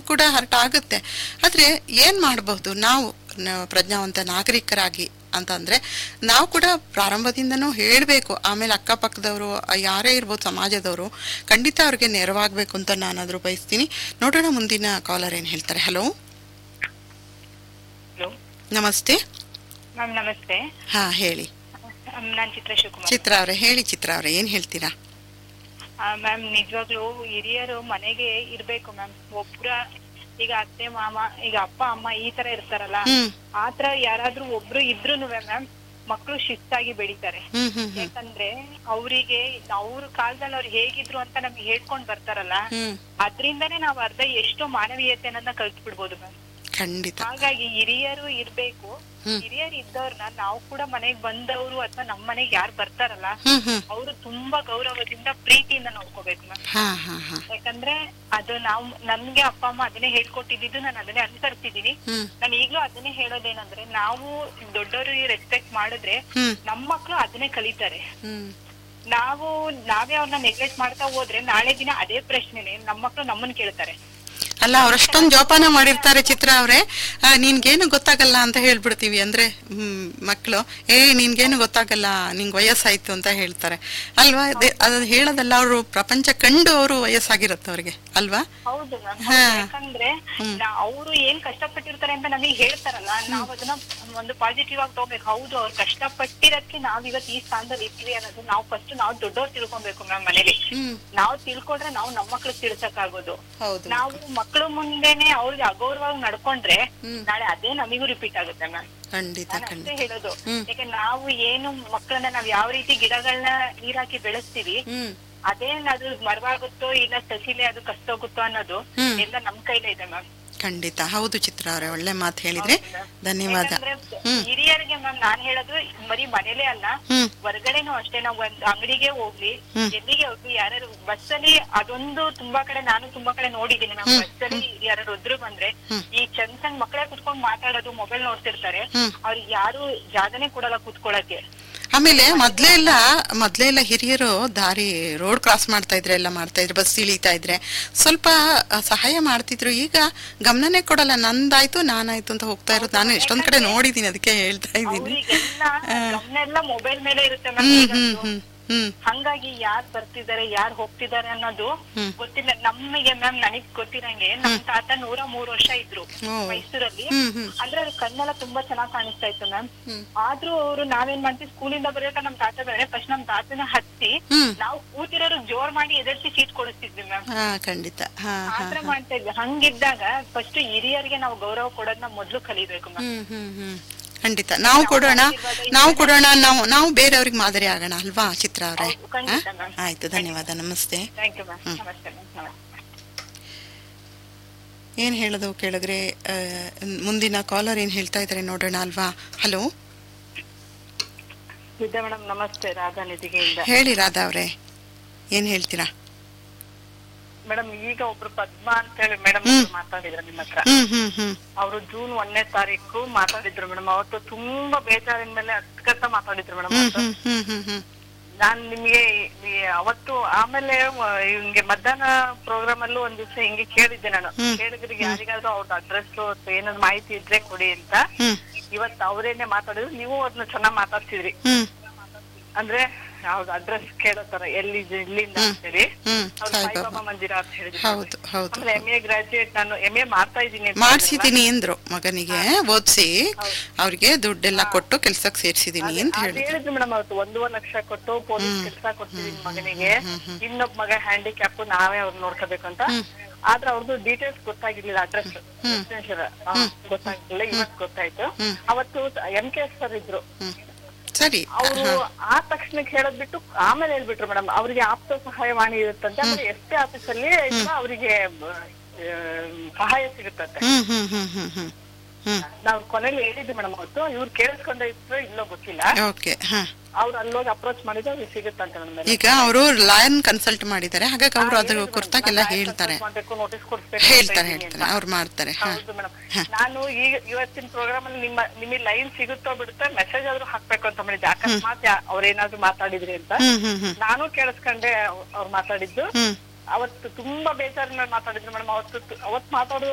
ಕೂಡ ಹರ್ಟ್ ಆಗುತ್ತೆ ಆದ್ರೆ ಏನ್ ಮಾಡಬಹುದು ನಾವು ನ- ಪ್ರಜ್ಞಾವಂತ ನಾಗರಿಕರಾಗಿ ಅಂತಂದ್ರೆ ನಾವು ಕೂಡ ಪ್ರಾರಂಭದಿಂದನೂ ಹೇಳಬೇಕು ಆಮೇಲೆ ಅಕ್ಕಪಕ್ಕದವರು ಯಾರೇ ಇರ್ಬೋದು ಸಮಾಜದವರು ಖಂಡಿತ ಅವ್ರಿಗೆ ನೆರವಾಗಬೇಕು ಅಂತ ನಾನಾದ್ರೂ ಬಯಸ್ತೀನಿ ನೋಡೋಣ ಮುಂದಿನ ಕಾಲರ್ ಏನ್ ಹೇಳ್ತಾರೆ ಹಲೋ ಹಲೋ ನಮಸ್ತೆ ಮ್ಯಾಮ್ ನಮಸ್ತೆ ಹಾ ಹೇಳಿ ನಾನು ಚಿತ್ರ ಶಿವಕುಮಾರ್ ಚಿತ್ರ ಅವ್ರೆ ಹೇಳಿ ಚಿತ್ರ ಅವ್ರೆ ಏನ್ ಹೇಳ್ತೀರಾ ಮ್ಯಾಮ್ ನಿಜವಾಗ್ಲೂ ಹಿರಿಯರು ಮನೆಗೆ ಇರ್ಬೇಕು ಮ್ಯಾಮ್ ಒಬ್ರ ಈಗ ಅತ್ತೆ ಮಾಮ ಈಗ ಅಪ್ಪ ಅಮ್ಮ ಈ ತರ ಇರ್ತಾರಲ್ಲ ಹ್ಮ್ ಆತರ ಯಾರಾದ್ರೂ ಒಬ್ರು ಇದ್ರೂನು ಮ್ಯಾಮ್ ಮಕ್ಕಳು ಶಿಸ್ತಾಗಿ ಬೆಳಿತಾರೆ ಹ್ಮ್ ಹ್ಮ್ ಹ್ಮ್ ಯಾಕಂದ್ರೆ ಅವರಿಗೆ ಅವ್ರ ಕಾಲದಲ್ಲಿ ಅವ್ರು ಹೇಗಿದ್ರು ಅಂತ ನಮ್ಗೆ ಹೇಳ್ಕೊಂಡ್ ಬರ್ತಾರಲ್ಲ ಹ್ಮ್ ಅದ್ರಿಂದಾನೇ ನಾವ್ ಅರ್ಧ ಎಷ್ಟೋ ಮಾನವೀಯತೆ ಅನ್ನೋದನ್ನ ಕಲ್ತ್ ಬಿಡ್ಬೋದು ಮ್ಯಾಮ್ ಖಂಡಿತ ಹಾಗಾಗಿ ಹಿರಿಯರು ಇರ್ಬೇಕು ಹ್ಮ್. ಹಿರಿಯರು ಇದ್ದವ್ರನ್ನ ನಾವು ಕೂಡ ಮನೆಗ್ ಬಂದವರು ಅಥವಾ ನಮ್ ಮನೆಗ್ ಯಾರು ಬರ್ತಾರಲ್ಲ ಹ್ಮ್ ಹ್ಮ್ ಅವರು ತುಂಬಾ ಗೌರವದಿಂದ ಪ್ರೀತಿಯಿಂದ ನೋಡ್ಕೋಬೇಕು ಮ್ಯಾಮ್ ಹಾ ಹಾ ಹಾ ಯಾಕಂದ್ರೆ ಅದು ನಾವು ನಮ್ಗೆ ಅಪ್ಪ ಅಮ್ಮ ಅದನ್ನೇ ಹೇಳ್ಕೊಟ್ಟಿದ್ದು ನಾನು ಅದನ್ನೇ ಅನುಸರಿಸಿದೀನಿ ಹ್ಮ್ ನಾನು ಈಗ್ಲೂ ಅದನ್ನೇ ಹೇಳೋದೇನಂದ್ರೆ ನಾವು ದೊಡ್ಡವರಿಗೆ ರೆಸ್ಪೆಕ್ಟ್ ಮಾಡಿದ್ರೆ ಹ್ಮ್ ನಮ್ ಮಕ್ಳು ಅದನ್ನೇ ಕಲಿತಾರೆ ಹ್ಮ್ ನಾವು ನಾವೇ ಅವ್ರನ್ನ ನೆಗ್ಲೆಕ್ಟ್ ಮಾಡ್ತಾ ಹೋದ್ರೆ ನಾಳೆ ದಿನ ಅದೇ ಪ್ರಶ್ನೆನೆ ನಮ್ ಮಕ್ಳು ನಮ್ಮನ್ ಕೇಳ್ತಾರೆ ಅಲ್ಲ ಅವ್ರಷ್ಟೊಂದ್ ಜೋಪಾನ ಮಾಡಿರ್ತಾರೆ ಚಿತ್ರ ಅವ್ರೆ ಆ, ನಿನ್ಗೇನು ಗೊತ್ತಾಗಲ್ಲ ಅಂತ ಹೇಳ್ಬಿಡ್ತೀವಿ ಅಂದ್ರೆ ಹ್ಮ್ ಮಕ್ಳು ಏ ನಿನ್ಗೇನು ಗೊತ್ತಾಗಲ್ಲ ನಿಂಗ್ ವಯಸ್ಸಾಯ್ತು ಅಂತ ಹೇಳ್ತಾರೆ ಅಲ್ವಾ ಅದೇ- ಅದು ಹೇಳೋದಲ್ಲ ಅವರು ಪ್ರಪಂಚ ಕಂಡು ಅವರು ವಯಸ್ಸಾಗಿರುತ್ತೆ ಅವ್ರಿಗೆ ಅಲ್ವಾ ಹೌದು ಮ್ಯಾಮ್ ಹಾ. ಯಾಕಂದ್ರೆ ಅವರು ಏನ್ ಕಷ್ಟಪಟ್ಟಿರ್ತಾರೆ ಅಂತ ನಮಗೆ ಹೇಳ್ತಾರಲ್ಲ ನಾವ್ ಅದನ್ನ ಒಂದು ಪಾಸಿಟಿವ್ ಆಗಿ ತಗೋಬೇಕು ಹೌದು ಅವ್ರು ಕಷ್ಟಪಟ್ಟಿರಕ್ಕೆ ನಾವ್ ಇವತ್ತು ಈ ಸ್ಥಾನದಲ್ಲಿ ಇದ್ವಿ ಅನ್ನೋದು ನಾವು ಫಸ್ಟ್ ನಾವು ದೊಡ್ಡವ್ರು ತಿಳ್ಕೊಬೇಕು ಮ್ಯಾಮ್ ಮನೇಲಿ ಹ್ಮ್ ನಾವ್ ತಿಳ್ಕೊಂಡ್ರೆ ನಾವು ನಮ್ಮ ಮಕ್ಳಿಗೆ ತಿಳ್ಸಕ್ಕಾಗೋದು ಹೌದು ನಾವು ಮಕ್ಳು ಮುಂದೆನೆ ಅವ್ರಿಗೆ ಅಗೌರವಾಗಿ ನಡ್ಕೊಂಡ್ರೆ ಹ್ಮ್. ನಾಳೆ ಅದೇ ನಮಿಗೂ ರಿಪೀಟ್ ಆಗುತ್ತೆ ಮ್ಯಾಮ್ ಖಂಡಿತ ನಾನು ಅಷ್ಟೇ ಖಂಡಿತ ಹೇಳೋದು ಹ್ಮ್. ಯಾಕೆ ನಾವು ಏನು ಮಕ್ಕಳನ್ನ ನಾವ್ ಯಾವ ರೀತಿ ಗಿಡಗಳನ್ನ ನೀರಾಕಿ ಬೆಳೆಸ್ತೀವಿ ಹ್ಮ್ ಅದೇನ್ ಅದು ಮರವಾಗುತ್ತೋ ಇಲ್ಲ ಸಸಿಲೆ ಅದು ಕಸ್ತೋಗುತ್ತೋ ಅನ್ನೋದು ಹ್ಮ್. ಎಲ್ಲ ನಮ್ ಕೈಲೇ ಇದೆ ಮ್ಯಾಮ್ ಖಂಡಿತ ಹೌದು ಚಿತ್ರ ಅವರೇ ಒಳ್ಳೆ ಮಾತು ಹೇಳಿದ್ರೆ ಧನ್ಯವಾದ ಹ್ಮ್ ಹಿರಿಯರಿಗೆ ಮ್ಯಾಮ್ ನಾನ್ ಹೇಳೋದು ಬರೀ ಮನೇಲೇ ಅಲ್ಲ ಹ್ಮ್ ಹೊರಗಡೆನೂ ಅಷ್ಟೇ ನಾವು ಒಂದ್ ಅಂಗಡಿಗೆ ಹೋಗ್ಲಿ ಹ್ಮ್. ಎಲ್ಲಿಗೆ ಹೋಗ್ಲಿ ಯಾರು ಬಸ್ಸಲ್ಲಿ ಅದೊಂದು ತುಂಬಾ ಕಡೆ ನಾನು ತುಂಬಾ ಕಡೆ ನೋಡಿದೀನಿ ಮ್ಯಾಮ್ ಹ್ಮ್. ಬಸ್ಸಲ್ಲಿ ಯಾರು ಒದ್ರು ಬಂದ್ರೆ ಹ್ಮ್. ಈ ಚಂದ್ ಸಣ್ಣ ಮಕ್ಕಳೇ ಕುತ್ಕೊಂಡ್ ಮಾತಾಡೋದು ಮೊಬೈಲ್ ನೋಡ್ತಿರ್ತಾರೆ ಹ್ಮ್. ಅವ್ರಿಗೆ ಯಾರು ಜಾಗನೇ ಕೊಡಲ್ಲ ಕೂತ್ಕೊಳ್ಳಕ್ಕೆ ಆಮೇಲೆ ಮೊದ್ಲೇ ಎಲ್ಲ ಮೊದ್ಲೇ ಎಲ್ಲ ಹಿರಿಯರು ದಾರಿ ರೋಡ್ ಕ್ರಾಸ್ ಮಾಡ್ತಾ ಇದ್ರೆ ಎಲ್ಲ ಮಾಡ್ತಾ ಇದ್ರು ಬಸ್ ಇಳಿತಾ ಇದ್ರೆ ಸ್ವಲ್ಪ ಆ, ಸಹಾಯ ಮಾಡ್ತಿದ್ರು ಈಗ ಗಮನನೇ ಕೊಡಲ್ಲ ನಂದಾಯ್ತು ನಾನಾಯ್ತು ಅಂತ ಹೋಗ್ತಾ ಇರೋದು ನಾನು ಎಷ್ಟೊಂದ್ ಕಡೆ ನೋಡಿದೀನಿ ಅದಕ್ಕೆ ಹೇಳ್ತಾ ಇದ್ದೀನಿ ಅವ್ರಿಗೆಲ್ಲ ಗಮನ ಎಲ್ಲ ಮೊಬೈಲ್ ಮೇಲೆ ಇರುತ್ತೆ ಹ್ಮ್ ಮ್ಯಾಮ್ ಹ್ಮ್ ಹ್ಮ್ ಹ್ಮ್ ಹಂಗಾಗಿ ಯಾರ್ ಬರ್ತಿದ್ದಾರೆ ಯಾರ್ ಹೋಗ್ತಿದ್ದಾರೆ ಅನ್ನೋದು ಹ್ಮ್. ಗೊತ್ತಿಲ್ಲ ನಮಗೆ ಮ್ಯಾಮ್ ನನಗ್ ಗೊತ್ತಿರಂಗೆ ನಮ್ ತಾತ ನೂರ ಮೂರ್ ವರ್ಷ ಇದ್ರು ಓ. ಮೈಸೂರಲ್ಲಿ ಹ್ಮ್ ಹ್ಮ್ ಅಂದ್ರೆ ಅವ್ರ ಕಣ್ಣೆಲ್ಲ ತುಂಬಾ ಚೆನ್ನಾಗ್ ಕಾಣಿಸ್ತಾ ಇತ್ತು ಮ್ಯಾಮ್ ಹ್ಮ್. ಆದ್ರೂ ಅವ್ರು ನಾವೇನ್ ಮಾಡ್ತೀವಿ ಸ್ಕೂಲಿಂದ ಬರೋಕ ನಮ್ ತಾತ ಬೇರೆ ಫಸ್ಟ್ ನಮ್ ತಾತನ ಹತ್ತಿ ಹ್ಮ್ ನಾವು ಕೂತಿರೋರು ಜೋರ್ ಮಾಡಿ ಎದುರಿಸಿ ಸೀಟ್ ಕೊಡಿಸ್ತಿದ್ವಿ ಮ್ಯಾಮ್ ಹಾ ಖಂಡಿತ ಹಾ ಹಾ ಆತರ ಮಾಡ್ತಾ ಇದ್ವಿ ಹಂಗಿದ್ದಾಗ ಫಸ್ಟ್ ಹಿರಿಯರಿಗೆ ನಾವು ಗೌರವ ಕೊಡೋದನ್ನ ಮೊದ್ಲು ಕಲಿಬೇಕು ಮ್ಯಾಮ್ ಹ್ಮ್ ಹ್ಮ್ ಹ್ಮ್ ಖಂಡಿತ ನಾವು ಕೊಡೋಣ ನಾವು ಕೊಡೋಣ ನಾವು ನಾವು ಬೇರೆಯವ್ರಿಗೆ ಮಾದರಿ ಆಗೋಣ ಅಲ್ವಾ ಚಿತ್ರ ಅವ್ರೆ ಹೌದು, ಖಂಡಿತ ಹಾ? ಮ್ಯಾಮ್. ಆಯ್ತು ಧನ್ಯವಾದ ನಮಸ್ತೆ ಥ್ಯಾಂಕ್ ಯು ಮ್ಯಾಮ್ ನಮಸ್ತೆ ಮ್ಯಾಮ್ ನಮಸ್ತೆ ಏನ್ ಹೇಳೋದು ಕೇಳಿದ್ರೆ ಆ, ಮುಂದಿನ ಕಾಲರ್ ಏನ್ ಹೇಳ್ತಾ ಇದಾರೆ ನೋಡೋಣ ಅಲ್ವಾ ಹಲೋ ವಿದ್ಯಾ ಮೇಡಮ್ ನಮಸ್ತೆ ರಾಧಾ ನಿಧಿಗೆಯಿಂದ ಹೇಳಿ ರಾಧಾ ಅವ್ರೆ ಏನ್ ಹೇಳ್ತೀರಾ ಮೇಡಮ್ ಈಗ ಒಬ್ರು ಪದ್ಮಾ ಅಂತ ಹೇಳಿ ಮೇಡಮ್ ಹ್ಮ್. ಮಾತಾಡಿದ್ರು ನಿಮ್ಮ ಹತ್ರ ಹ್ಮ್ ಹ್ಮ್ ಹ್ಮ್ ಅವರು ಜೂನ್ ಒಂದನೇ ತಾರೀಕು ಮಾತಾಡಿದ್ರು ಮೇಡಮ್ ಅವತ್ತು ತುಂಬಾ ಬೇಜಾರಿನ ಮೇಲೆ ಅತ್ಕತ್ತ ಮಾತಾಡಿದ್ರು ಮೇಡಮ್ ಹ್ಮ್ ಹ್ಮ್ ಹ್ಮ್ ಹ್ಮ್ ಹ್ಮ್ ನಾನ್ ನಿಮ್ಗೆ ಈ ಅವತ್ತು ಆಮೇಲೆ ವ- ಹಿಂಗೆ ಮಧ್ಯಾಹ್ನ ಪ್ರೋಗ್ರಾಮ್ ಅಲ್ಲೂ ಒಂದ್ ದಿವಸ ಹಿಂಗೆ ಕೇಳಿದ್ದೆ ನಾನು ಹ್ಮ್. ಕೇಳಿದ್ರಿಗೆ ಯಾರಿಗಾದ್ರೂ ಅವ್ರದ್ದು ಅಡ್ರೆಸ್ ಏನಾದ್ರು ಮಾಹಿತಿ ಇದ್ರೆ ಕೊಡಿ ಅಂತ ಹ್ಮ್ ಇವತ್ತು ಅವರೇನೆ ಮಾತಾಡಿದ್ರು ನೀವು ಅದನ್ನ ಚೆನ್ನಾಗ್ ಮಾತಾಡ್ತಿದ್ರಿ ಹ್ಮ್ ಅಂದ್ರೆ ಅವ್ರ ಅಡ್ರೆಸ್ ಕೇಳೋ ತರ ಎಲ್ಲಿ ಇಲ್ಲಿಂದ ಅಂತೇಳಿ ಹ್ಮ್ ಅವ್ರು ಸಾಯಿಬಾಬಾ ಸಾಯಿಬಾಬಾ ಮಂದಿರ ಅಂತ ಹೇಳಿದ್ರು ಹೌದು ಹೌದು ಆಮೇಲೆ ಎಂ ಎ ಗ್ರಾಜುಯೇಟ್ ನಾನು ಎಂ ಎ ಮಾಡ್ತಾ ಇದ್ದೀನಿ ಅಂತ ಮಾಡ್ಸಿದೀನಿ ಅಂದ್ರು ಮಗನಿಗೆ ಓದ್ಸಿ ಅವ್ರಿಗೆ ದುಡ್ಡೆಲ್ಲ ಕೊಟ್ಟು ಕೆಲ್ಸಕ್ ಸೇರ್ಸಿದೀನಿ ಅಂತ ಅದ್ ಹೇಳಿದ್ರು ಹೇಳಿದ್ರು ಮೇಡಮ್ ಅವತ್ತು ಒಂದೂವರೆ ಲಕ್ಷ ಕೊಟ್ಟು ಪೊಲೀಸ್ ಕೆಲಸ ಕೊಡ್ತಿದೀನಿ ಮಗನಿಗೆ ಇನ್ನೊಬ್ಬ ಮಗ ಹ್ಯಾಂಡಿಕ್ಯಾಪ್ ನಾವೇ ಅವ್ರು ನೋಡ್ಕೋಬೇಕು ಅಂತ ಆದ್ರೆ ಅವ್ರದ್ದು ಡೀಟೇಲ್ಸ್ ಗೊತ್ತಾಗಿರ್ಲಿಲ್ಲ ಅಡ್ರೆಸ್ ಗೊತ್ತಾಗಿರ್ಲಿಲ್ಲ ಇವತ್ತು ಗೊತ್ತಾಯ್ತು ಅವತ್ತು ಎಂ ಕೆ ಸರ್ ಇದ್ರು ಹ್ಮ್ ಸರಿ ಅವರು ಆ ತಕ್ಷಣಕ್ಕೆ ಹೇಳೋದ್ ಬಿಟ್ಟು ಆಮೇಲೆ ಹೇಳ್ಬಿಟ್ರು ಮೇಡಮ್ ಅವ್ರಿಗೆ ಆಪ್ತ ಸಹಾಯವಾಣಿ ಇರುತ್ತಂತೆ ಆಮೇಲೆ ಎಸ್ ಪಿ ಆಫೀಸ್ ಅಲ್ಲಿ ಅವರಿಗೆ ಸಹಾಯ ಸಿಗುತ್ತಂತೆ ಹ್ಮ್ ಹ್ಮ್ ಹ್ಮ್ ಹ್ಮ್ ಹ್ಮ್ ಹ್ಮ್ ನಾವು ಕೊನೆಯಲ್ಲಿ ಹೇಳಿದ್ವಿ ಮೇಡಮ್ ಅವತ್ತು ಇವ್ರು ಕೇಳಿಸ್ಕೊಂಡ ಇತ್ತು ಇಲ್ಲೋ ಗೊತ್ತಿಲ್ಲ ಓಕೆ ಹಾ ಅವ್ರು ಅಲ್ಲೋಗಿ ಅಪ್ರೋಚ್ ಮಾಡಿದ್ರೆ ಅವ್ರಿಗೆ ಸಿಗುತ್ತಂತೆ ಮೇಡಮ್ ಈಗ ಅವರು ಲಾಯನ್ ಕನ್ಸಲ್ಟ್ ಮಾಡಿದ್ದಾರೆ ಹಾಗಾಗಿ ಅವರು ಅದ್ರ ಕುರಿತಾಗೆಲ್ಲ ಹೇಳ್ತಾರೆ ನೋಟಿಸ್ ಕೊಡ್ಬೇಕು ಹೇಳ್ತಾರೆ ಹೇಳ್ತಾರೆ ಅವ್ರು ಮಾಡ್ತಾರೆ ಹಾ ಹೌದು ಮೇಡಮ್ ನಾನು ಈಗ ಇವತ್ತಿನ ಪ್ರೋಗ್ರಾಮ್ ಅಲ್ಲಿ ನಿಮ್ಮ ನಿಮಗೆ ಲೈನ್ ಸಿಗುತ್ತೋ ಬಿಡುತ್ತೋ ಮೆಸೇಜ್ ಆದ್ರೂ ಹಾಕ್ಬೇಕು ಅಂತ ಮಾಡಿದ್ದೆ ಅಕಸ್ಮಾತ್ ಯಾ- ಅವ್ರೇನಾದ್ರೂ ಮಾತಾಡಿದ್ರಿ ಅಂತ ಹ್ಮ್ ಹ್ಮ್ ಹ್ಮ್ ನಾನು ಕೇಳಿಸ್ಕೊಂಡೆ ಅವ್ರು ಮಾತಾಡಿದ್ದು ಹ್ಮ್ ಅವತ್ತು ತುಂಬಾ ಬೇಜಾರಿನ ಮಾತಾಡಿದ್ರು ಮೇಡಮ್ ಅವತ್ತು ಅವತ್ತು ಮಾತಾಡೋ